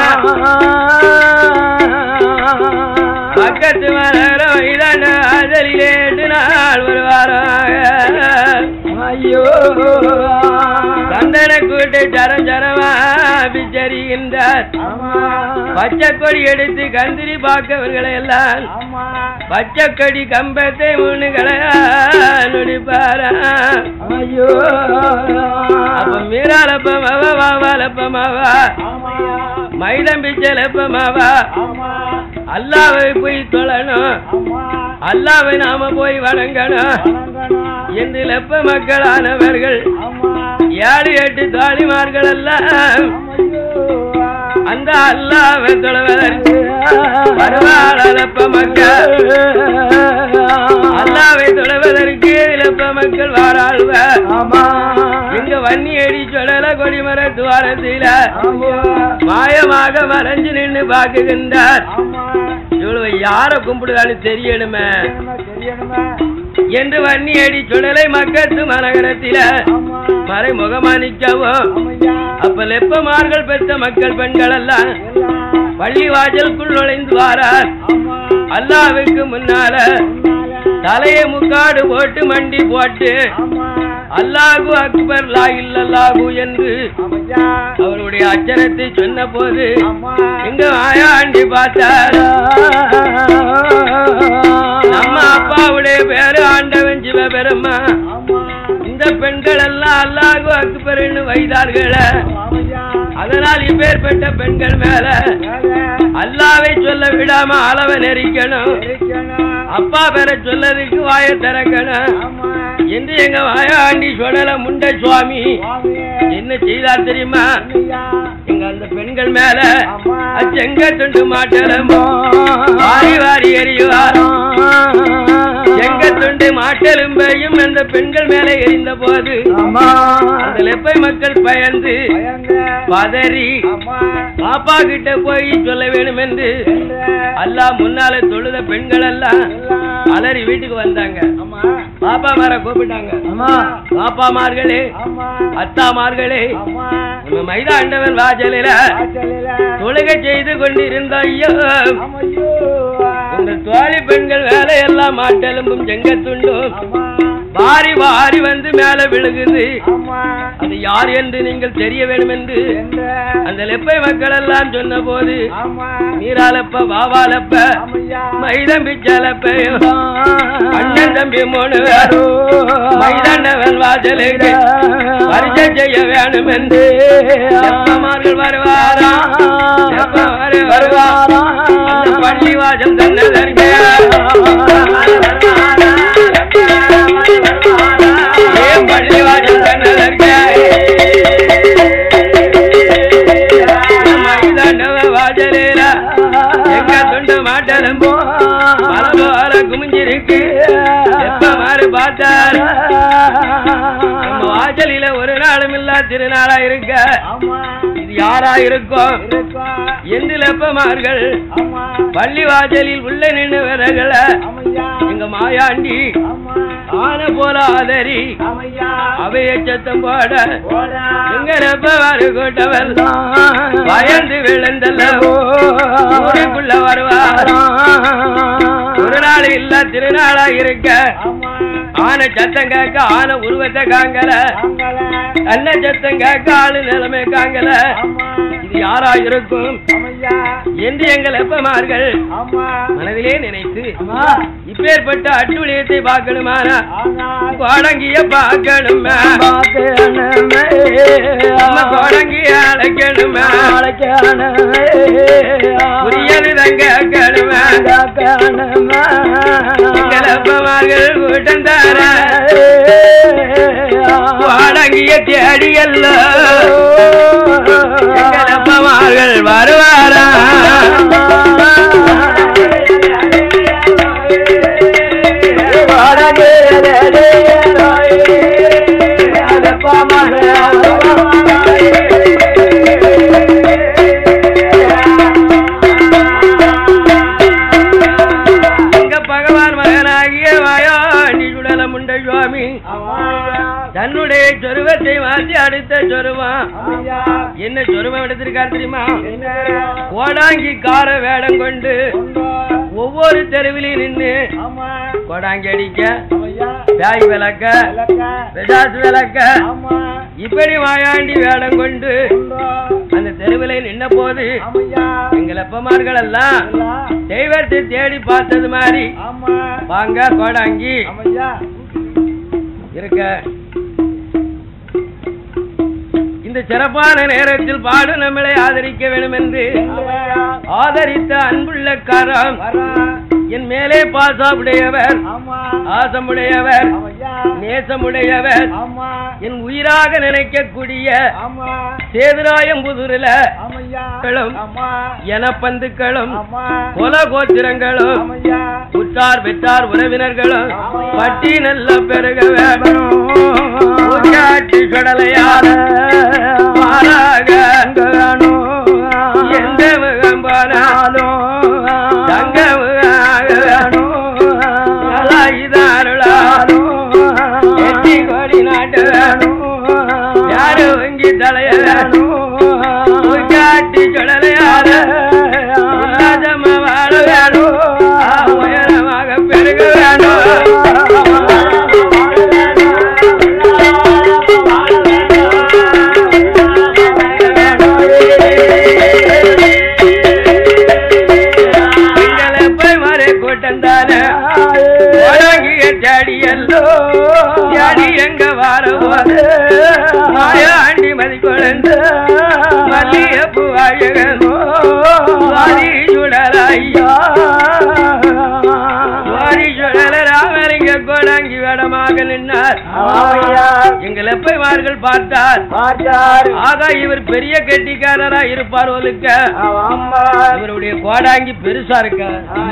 பக்கத்து மரம் இதாண்ட ஆதலிலே எட்டு நாள் ஒரு வாரம் ஐயோ சந்தன கூட்டு சரம் சரமா பிச்சரிகின்றார் பச்சை கொடி எடுத்து கந்திரி பார்க்கவர்களை எல்லாம் பச்சை கொடி கம்பத்தை முன்னுகளை நுடிப்பாரா ஐயோ அப்ப மீராலப்பமாவா வாவாலப்பமாவா மைதம் பிச்சலப்பமாவா அல்லாவை போய் தொழணும் அல்லாவை நாம போய் வணங்கணும் என்று லப்ப மக்களானவர்கள் ஏழு எட்டு தாலிமார்கள் எல்லாம் அந்த அல்லாவை தொழுவதற்கு வருவாளப்ப மக்கள் அல்லாவை தொழுவதற்கு இழப்ப மக்கள் வாராழ்வர் இங்க வன்னி அடி சொல்லல கொடிமர துவாரத்தில மாயமாக மறைஞ்சு நின்று பாக்குகின்றார் இவ்வளவு யார கும்பிடுதாலும் தெரியணுமே என்று வன்னி அடி சுடலை மக்கத்து மனகரத்தில மறைமுகமா நிக்கவும் அப்ப லெப்பமார்கள் பெற்ற மக்கள் பெண்கள் எல்லாம் பள்ளி வாசலுக்குள் நுழைந்து வாரார் அல்லாவுக்கு முன்னால தலையை முக்காடு போட்டு மண்டி போட்டு அல்லாஹு அக்பர் லா இல்லல்லாஹு என்று அவருடைய அச்சரத்தை சொன்ன போது எங்க ஆயாண்டி பார்த்தார் நம்ம அப்பாவுடைய பேரு ஆண்டவன் சிவபெருமா இந்த பெண்கள் எல்லாம் அல்லாஹு அக்பர்னு வைத்தார்கள் அதனால் இப்பேற்பட்ட பெண்கள் மேல அல்லாவை சொல்ல விடாம அளவ நெரிக்கணும் அப்பா பேர சொல்லதுக்கு வாய திறக்கணும் என்று எங்க வாயாண்டி சொல்லல முண்ட சுவாமி என்ன செய்தார் தெரியுமா எங்க அந்த பெண்கள் மேல அச்செங்க துண்டு மாட்டலமோ வாரி வாரி எறியுவாரோ எங்க துண்டு மாட்டெலும்பையும் அந்த பெண்கள் மேல எரிந்த போது அந்த லெப்பை மக்கள் பயந்து பதறி பாப்பா கிட்ட போய் சொல்ல வேணும் என்று அல்லாஹ் முன்னால தொழுத பெண்கள் எல்லாம் அலறி வீட்டுக்கு வந்தாங்க பாப்பா மார கூப்பிட்டாங்க பாப்பாமார்களே அத்தாமார்களே நம்ம மைதாண்டவன் வாசலில தொழுகை செய்து கொண்டிருந்த ஐயோ உங்கள் தோழி பெண்கள் வேலையெல்லாம் மாட்டெலும்பும் செங்கத்துண்டும் வாரி வாரி வந்து மேல விழுகுது அது யார் என்று நீங்கள் தெரிய வேண்டும் என்று அந்த லெப்பை மக்கள் எல்லாம் சொன்ன போது நீராலப்ப வாவாலப்ப மைதம் பிச்சலப்பையும் அண்ணன் தம்பி மூணு பேரும் மைதாண்டவன் வாசலுக்கு பரிசை செய்ய வேணும் என்று செப்பமார்கள் வருவாரா செப்பமாறு வருவாரா அந்த பள்ளி வாசல் தன்னதற்கு ஏன் பள்ளி வாசல் தன்னதற்கு மைதாண்டவ வாசலில எங்க துண்டு மாட்டலும் பல போல குமிஞ்சிருக்கு எப்ப மாறு பார்த்தார் நம்ம வாசலில ஒரு நாளும் இல்ல திருநாளா இருக்க ஆமா இது யாரா இருக்கும் இருக்கா என்று லெப்பமார்கள் ஆமா பள்ளி வாசலில் உள்ள நின்றுவர்கள ஆமையா எங்க மாயாண்டி ஆமா ஆன போல ஆதரி ஆமையா அவைய சத்தம் போட போடா எங்க லெப்பமாறு கூட்டவெல்லாம் பயந்து விழுந்தல்ல ஊருக்குள்ள வருவார் ஒரு நாள் இல்ல திருநாளா இருக்க ஆமா ஆன சத்தம் கேட்க ஆன உருவத்தை காங்கல ஆங்கல நல்ல சத்தம் கேட்க ஆளு நிலைமை காங்கல ஆமா இது யாரா இருக்கும் ஆமையா என்று எங்கள் எப்பமார்கள் ஆமா மனதிலே நினைத்து ஆமா இப்பேற்பட்ட அட்டுழியத்தை பார்க்கணுமானா ஆனால் கோடங்கிய பார்க்கணுமே நம்ம கோடங்கிய அழைக்கணுமே புரியது தங்க கேட்கணுமே எங்கள் எப்பமார்கள் கூட்டம் தார கோடங்கிய தேடியல்ல எங்கள் எப்பமார்கள் வருவாரா எங்க பகவான் மகனாகிய வாயாண்டி சுடல முண்ட சுவாமி தன்னுடைய சொருவத்தை மாற்றி அடுத்த சொருவம் என்ன சொருவம் எடுத்திருக்கார் தெரியுமா கோடாங்கி கார வேடம் கொண்டு ஒவ்வொரு தெருவிலையும் நின்று கோடாங்கி அடிக்க பேய் விளக்க பெதாசு விளக்க இப்படி வாயாண்டி வேடம் கொண்டு அந்த தெருவிலை நின்ன போது எங்கள் அப்பமார்கள் எல்லாம் தெய்வத்தை தேடி பார்த்தது மாதிரி வாங்க கோடாங்கி இருக்க இந்த சிறப்பான நேரத்தில் பாடு நம்மளை ஆதரிக்க வேண்டும் என்று ஆதரித்த அன்புள்ள கரம் என் மேலே பாசாவுடையவர் ஆசமுடையவர் நேசமுடையவர் என் உயிராக நினைக்கக்கூடிய சேதுராயம்புதூரில களும் எனப்பந்துக்களும் கொல கோத்திரங்களும் உற்றார் பெற்றார் உறவினர்களும் பட்டி நல்ல பெருக வேணும் ஊச்சாட்டி சுடலையார மாறாக எந்த முகம் போனாலும் தங்க முகாக வேணும் இதாருளாலும் எட்டி கோடி நாட்டு வேணும் யாரு வங்கி தலைய வேணும் ஊச்சாட்டி சுடலையார உல்லாசமா வாழ வேணும் உயரமாக பெருக எங்களை போய் மறை கூட்டம் தானே உலகிய ஜடியல்லோ ஜடி எங்க வாரவோது மாயாண்டி மதி குழந்து மல்லியப்பு அழகனோ வாரி சுடலையா வாரி சுடல ராமலிங்க கோடாங்கி வேடமாக நின்னார் எங்கள் எப்பைமார்கள் பார்த்தார் ஆகா இவர் பெரிய கெட்டிக்காரரா இருப்பார் ஒழுக்க இவருடைய கோடாங்கி பெருசா இருக்க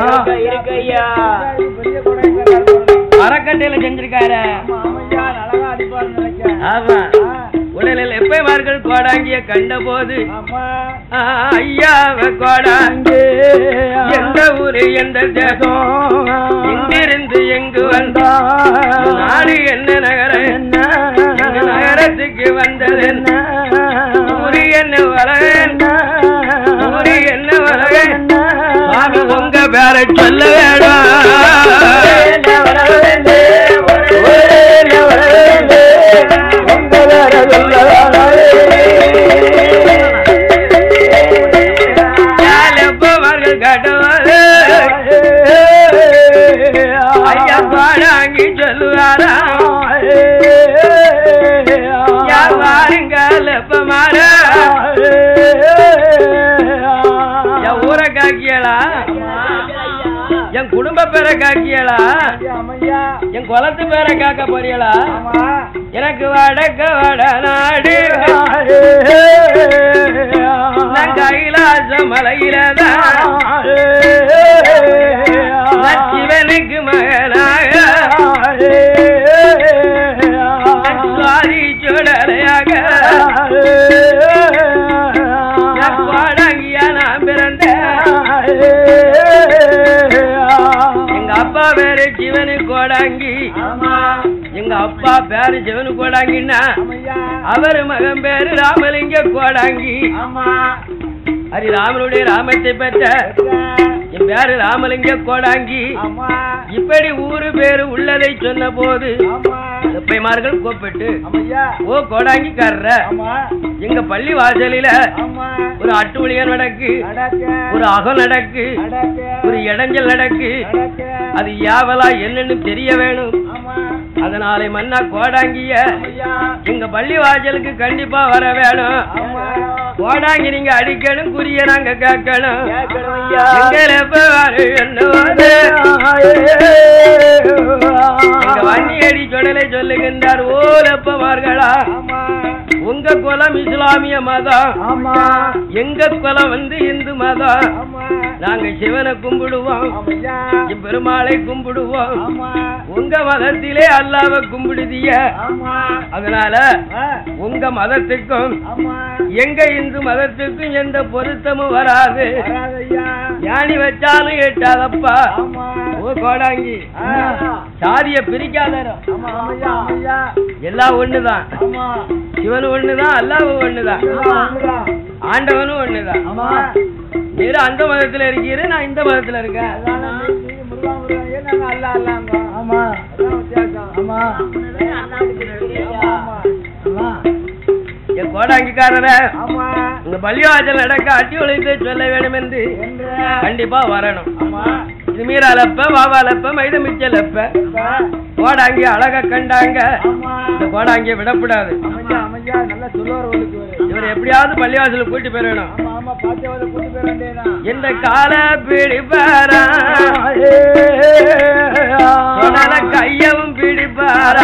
அறக்கட்டையில செஞ்சிருக்காரு ஆமா உடலில் எப்பைமார்கள் கோடாங்கிய கண்ட போது ஐயாவ கோடாங்கி எந்த ஊரு எந்த தேசம் எங்கிருந்து எங்கு வந்தா நாடு என்ன நகரம் எங்க நகரத்துக்கு வந்தது என்ன ஊரு என்ன வளகன் ஊரு என்ன வளகன் சுவாமி உங்க பேரை சொல்ல வேணும் கட்டவாரு ஐயா பாடாங்கி சொல்லுவாரா வாருங்க லெப்பமார என் ஊரை காக்கியலா என் குடும்ப பேரை காக்கியலா என் குலத்து பேரை காக்க போறீங்களா எனக்கு வடக்க வட நாடு நான் கைலாச மலையிலதான் நான் சிவனுக்கு மகனாக நான் சுவாரி சுடலையாக பேரு சிவனு கோடாங்கி ஆமா எங்க அப்பா பேரு சிவனு கோடாங்கின்னா ஆமையா அவரு மகன் பேரு ராமலிங்க கோடாங்கி ஆமா அது ராமனுடைய ராமத்தை பெற்ற என் பேரு ராமலிங்க கோடாங்கி ஆமா இப்படி ஊரு பேரு உள்ளதை சொன்ன போது ஆமா எப்பைமார்கள் கூப்பிட்டு ஆமையா ஓ கோடாங்கிக்காரர ஆமா எங்க பள்ளி வாசலில ஆமா ஒரு அட்டுழியம் நடக்கு நடக்க ஒரு அகம் நடக்கு நடக்க ஒரு இடைஞ்சல் நடக்கு நடக்க அது யாவலா என்னன்னு தெரிய வேணும் ஆமா அதனாலே மன்னா கோடாங்கிய ஆமையா எங்க பள்ளி வாசலுக்கு கண்டிப்பா வர வேணும் ஆமா கோடாங்கி நீங்க அடிக்கணும் குறிய நாங்க கேட்கணும் கேட்கணும் ஐயா. எங்களை எப்ப வாரு என்னவாது? எங்க வன்னி அடி சொடலை சொல்லுகின்றார் ஓலப்பமார்களா ஆமா உங்க குலம் இஸ்லாமிய மதம் ஆமா எங்க குலம் வந்து இந்து மதம் ஆமா நாங்க சிவனை கும்பிடுவோம் ஆமையா பெருமாளை கும்பிடுவோம் ஆமா உங்க மதத்திலே அல்லாவை கும்பிடுதிய ஆமா அதனால ஆ, உங்க மதத்துக்கும் ஆமா எங்க இந்து மதத்துக்கும் எந்த பொருத்தமும் வராது வராதையா ஞானி வச்சாலும் எட்டாதப்பா ஆமா ஓ கோடாங்கி ஆ, சாதிய பிரிக்காதாரோ ஆமா ஆமையா ஆமையா எல்லாம் ஒண்ணுதான் ஆமா சிவன் ஒண்ணுதான் அல்லாவும் ஒண்ணுதான் இதுதான் ஒண்ணுதான். ஆண்டவனும் ஒண்ணுதான் ஆமா நீரு அந்த மதத்துல இருக்கீரு நான் இந்த மதத்துல இருக்கேன் அதான நீ- நீ முருகா முருகா ஏன் நாங்க அல்ல அல்லாங்க ஆமா அதான் வித்தியாசம் ஆமா ஆமா ஆமா என் கோடாங்கிக்காரர ஆமா உங்க பள்ளிவாசல் நடக்க அட்டி ஒழித்து சொல்ல வேண்டும் என்று என்று கண்டிப்பா வரணும் ஆமா இது மீறாலப்ப வாவாலப்ப மைத மிச்சலப்ப இப்ப கோடாங்கி அழக கண்டாங்க ஆமா இந்த கோடாங்கிய விடக்கூடாது அமையா அமையா நல்ல சொல்லுவார்களுக்கு வரும் இவர் எப்படியாவது பள்ளிவாசலுக்கு கூட்டி போயிடணும் ஆமா ஆமா பாத்தியாவது கூட்டு போயிட வேண்டியதான் இந்த கால பிடிப்பாரா உடல கையவும் பிடிப்பாரா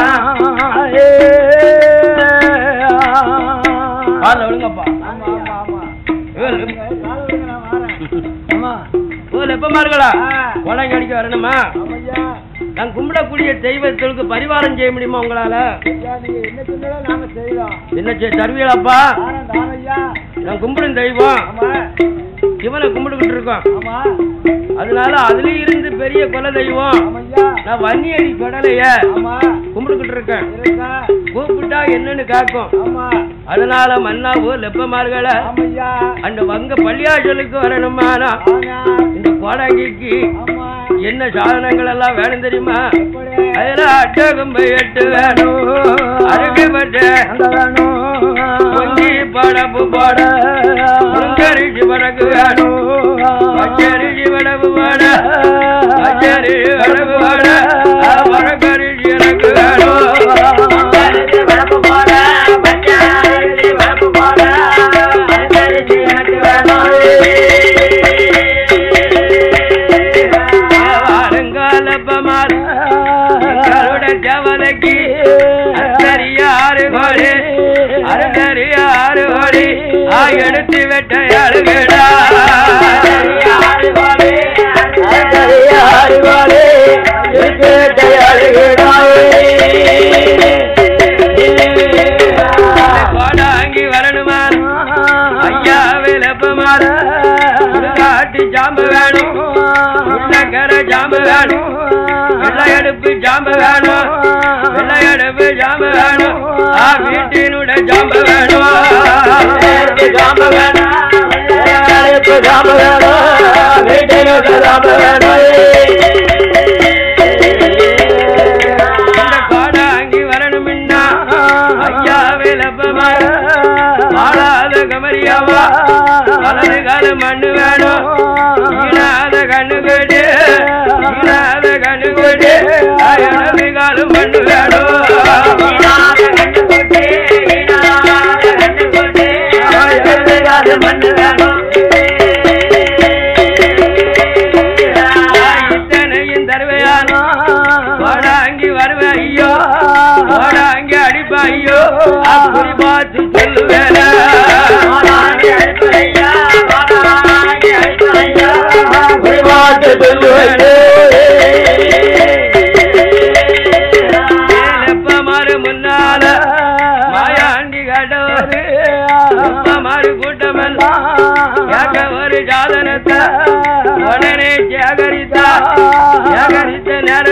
பால்ல விழுங்கப்பா ஆமா ஆமா ஆமா இவர் கால விடுங்க, நான் வாரேன் ஆமா ஓ லெப்பமார்களா ஆ. கோடாங்கி அடிக்க வரணுமா ஆமையா நான் கும்பிடக்கூடிய தெய்வத்திற்கு பரிவாரம் செய்ய முடியுமா உங்களால ஐயா நீங்க என்ன சொன்னாலும் நாங்க செய்யறோம் என்ன செய்ய தருவீங்களப்பா தானம் தானம் ஐயா நான் கும்பிடும் தெய்வம் ஆமா சிவனை கும்பிட்டுக்கிட்டு இருக்கோம் ஆமா அதனால அதுலயும் இருந்து பெரிய குல தெய்வம் ஆமையா நான் வன்னியடி கடலைய ஆமா கும்பிட்டுக்கிட்டு இருக்கேன் இருக்கா கூப்பிட்டா என்னன்னு கேட்கும் ஆமா அதனால மன்னாவோ லெப்பமார்களை ஆமையா அந்த வங்க பள்ளியாசலுக்கு வரணுமானா ஆனா இந்த கோடாங்கிக்கு ஆமா என்ன சாதனங்கள் எல்லாம் வேணும் தெரியுமா எப்படி அதுல அட்டகம்பை எட்டு வேணும் அருகப்பட்ட கொஞ்சி படப்பு போட முங்கரிசி படகு வேணும் பச்சரிசி படகு போட பச்சரிசி படகு போட பழக்கரிசி எனக்கு வாருங்காலப்பமார் கருட ஜவலக்கி அத்தரியாறு கோடி அருகரியாறு கோடி ஆ எடுத்து வெட்டையாளுகடா கோடாங்கி வரணுமா ஐயா விளப்பமாற காட்டி ஜாம்பு வேணும் உள்ளக்கர ஜாம்பு வேணும் வெள்ளையடுப்பு ஜாம்பு வேணும் வெள்ளையடுப்பு ஜாம்பு வேணும் ஆ வீட்டினுடைய ஜாம்பு வேணும் ஜாம்பு வேணும் ஜாம்பு வேணும் வீட்டினுடைய ஜாம்பு வேணும் இந்த கோடாங்கி வரணும்னா ஐயா விளப்பமாற ஆளாத கமரியாவா வலது கால மண்ணு வேணும் ஈனாத கண்ணு கேட்டு ஈனாத கண்ணு கேட்டு இடது கால மண்ணு வேணும் இடது கால மண்ணு வேணும் இத்தனையும் தருவையானோ வாடாங்கி வருவேன் ஐயோ வாடாங்கி அடிப்பா ஐயோ அப்படி பார்த்து சொல்லுவேன் மாறு முன்னால மாயாண்டி கடவுள் மாறு கூட்டமெல்லாம் கேட்க ஒரு சாதனத்தை உடனே சேகரித்தா சேகரித்த நேர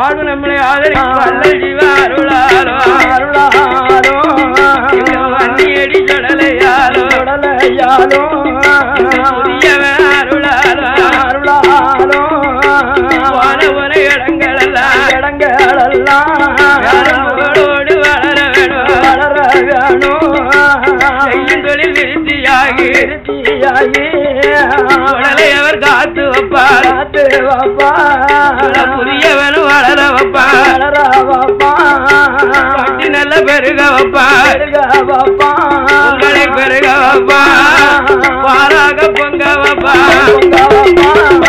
வாழ்வு நம்மளை ஆதரிக்கும் வல்ல ஜீவ அருளாலோ அருளாலோ இந்த வன்னியடி சுடலையாலோ உடலையாலோ புதியவன் அருளாலோ அருளாலோ போன போன இடங்களெல்லாம் இடங்களெல்லாம் புகழோடு வளர வேணும் வளர வேணும் செய்யும் தொழில் விருத்தியாகி திருப்தியாகி உடலை அவர் காத்து வைப்பார் காத்து வப்பா புதியவனும் வளர வைப்பார் வளர வப்பா பட்டி நல்ல பெருக வைப்பார் பெருக வப்பா உங்களை பெருக வைப்பார் பாராக பொங்க வைப்பார் பொங்க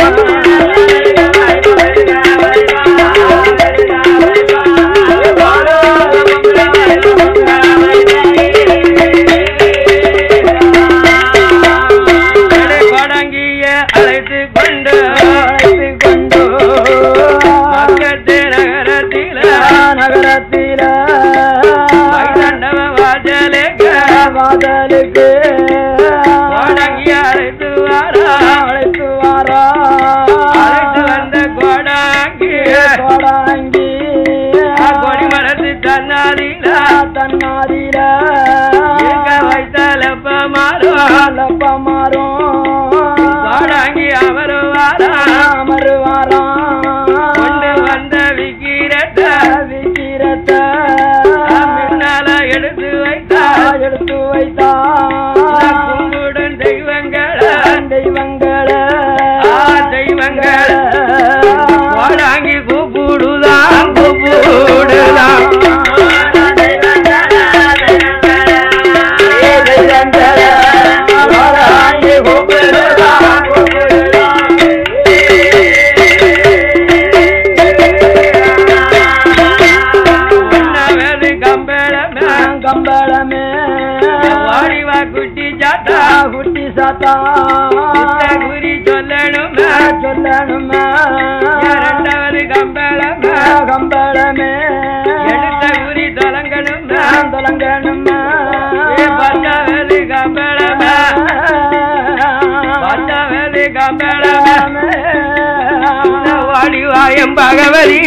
கடை கொடங்கிய அழைத்து கொண்டு கொண்டு பக்கத்து நகரத்தில நகரத்தில வைதண்டவ வாசலுக்கு வாதலுக்கு கொடங்கி அழைத்து வாரா அழைத்து வாரா அழைத்து வந்த கொடாங்கி கோடாங்கி கொடி மரத்து தன்னாரில தன்னாரில இருக்க வைத்த லப்ப மாறும் லப்ப மாறும் கொடாங்கி அவரு வாரா அமருவாரா கொண்டு வந்த விக்கிரட்ட விக்கிரத்தை முன்னால எடுத்து வைத்தா எடுத்து வைத்தா கும்பிடும் தெய்வங்கள தெய்வங்கள ஆ தெய்வங்கள கொடாங்கி கூப்பிடுதான் கூப்பிடுதான் உன்னவேது கம்பளமே கம்பளமே வாடி வா குட்டி சாத்தா குட்டி சாத்தா சித்த குறி சொல்லணுமே சொல்லணுமே இரண்டாவது கம்பளமே கம்பளமே எடுத்த குறி தொலங்கணுமே தொலங்கணுமே பச்சாவது கம்பளமே பச்சாவது கம்பளமே வாடி வாயம் பகவதிய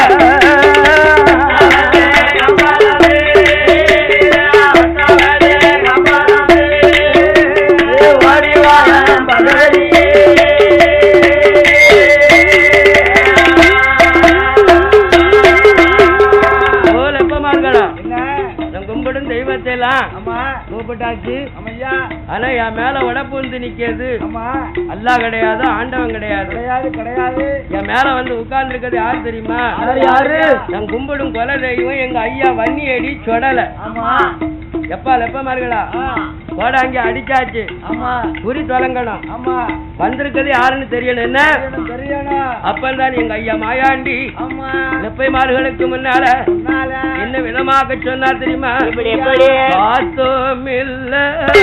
ஓலப்பமார்களா நான் கும்பிடும் தெய்வத்தை எல்லாம் கூப்பிட்டாச்சு ஆனா என் மேல உடப்புந்து நிக்கிறது அல்லா கிடையாது ஆண்டவன் கிடையாது கிடையாது கிடையாது என் மேல வந்து உட்கார்ந்து இருக்கிறது யாரு தெரியுமா யாரு யாரு நான் கும்பிடும் கொலை தெய்வம் எங்க ஐயா வன்னி அடி சொடல ஆமா எப்பா லெப்பமார்களா கோடாங்கி அடிச்சாச்சு ஆமா குறி தொலங்கணும் ஆமா வந்திருக்கிறது யாருன்னு தெரியணும் என்ன தெரியணும் தெரியணும் அப்பந்தான் எங்க ஐயா மாயாண்டி ஆமா லெப்பை மார்களுக்கு முன்னால முன்னால என்ன விதமாக சொன்னார் தெரியுமா எப்படி, எப்படி? பார்த்தோம் இல்ல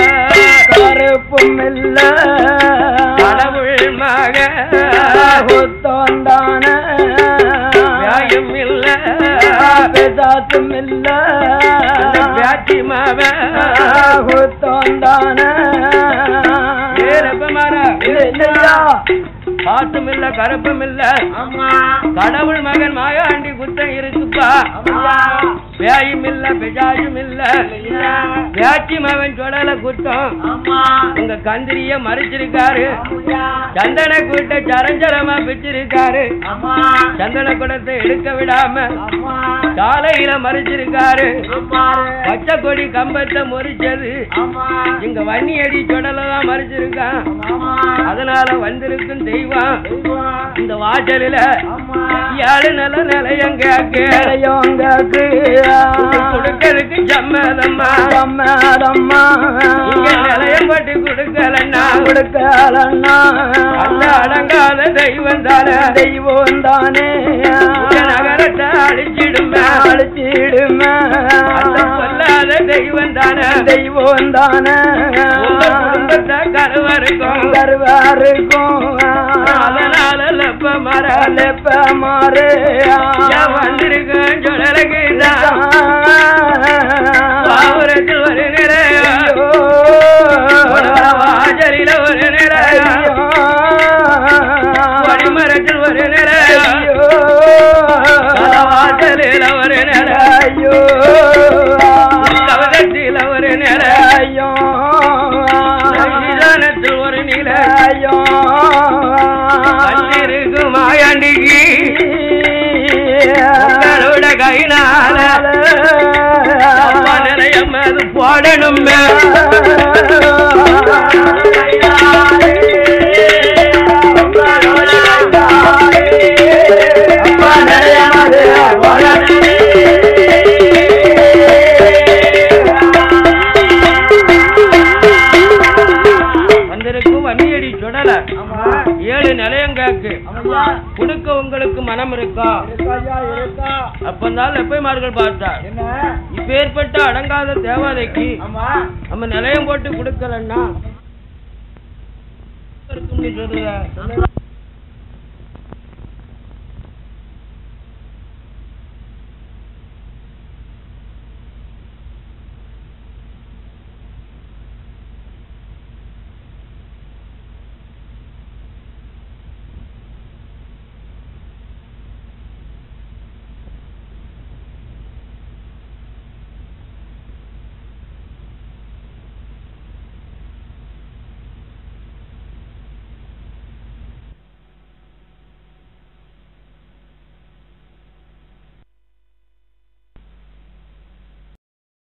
கருப்பும் இல்ல கடவுள் மக குத்தோண்டான வியாயம் இல்ல பிதாசும் இல்ல அந்த பியாச்சி மாவ குத்தோண்டான ஏ லெப்பமாரா இல்ல இல்லையா பாசும் இல்ல கருப்பும் இல்ல ஆமா கடவுள் மகன் மாயாண்டி குத்தம் இருக்குப்பா ஆமா வியாயும் இல்ல பிஜாயும் இல்ல வியாச்சி மகன் சொடல குத்தம் ஆமா உங்க கந்திரிய மறைச்சிருக்காரு ஆமாய்யா. சந்தன கூட்ட சரஞ்சரமா பிச்சிருக்காரு ஆமா சந்தன குடத்தை எடுக்க விடாம ஆமா காலையில மறைச்சிருக்காரு ஆமா பச்சை கொடி கம்பத்தை முறிச்சது ஆமா இங்க வன்னி அடி சொடலதான் மறைச்சிருக்கான் ஆமா அதனால வந்திருக்கும் தெய்வம் தெய்வம். இந்த வாசலில ஆமா ஏழு நல்ல நிலையங்க இளையோங்கக்கு கொடுக்கறதுக்கு சம்மதம்மா சம்மதம்மா இங்க நிலையம் பட்டி கொடுக்கலன்னா கொடுக்கலன்னா அந்த அடங்காத தெய்வம் தானே தெய்வம் தானே உங்க நகரத்தை அழிச்சிடுமே அழிச்சிடுமே அந்த சொல்லாத தெய்வம் தானே தெய்வம் தானே உங்க குடும்பத்தை கருவருக்கும் கருவாருக்கும் அதனால லப்ப மர லெப்ப மாறு ஏன் வந்திருக்கேன் சொல்லலக்கு பாவரத்தில் ஒரு நிறைய வாஜரில ஒரு நிறைய வடிமரத்தில் ஒரு நிறைய போடணுமே வந்திருக்கும் வன்னியடி சுடல ஆமா ஏழு நிலையங்காக்கு ஆமாய்யா. கொடுக்க உங்களுக்கு மனம் இருக்கா இருக்காய்யா, இருக்கா. அப்பந்தான் எப்பைமார்கள் பார்த்தா என்ன இப்பேற்பட்ட அடங்காத தேவாதைக்கு ஆமா நம்ம நிலையம் போட்டு கொடுக்கலன்னா இருக்கும்னு சொல்லுற சொல்லுடா.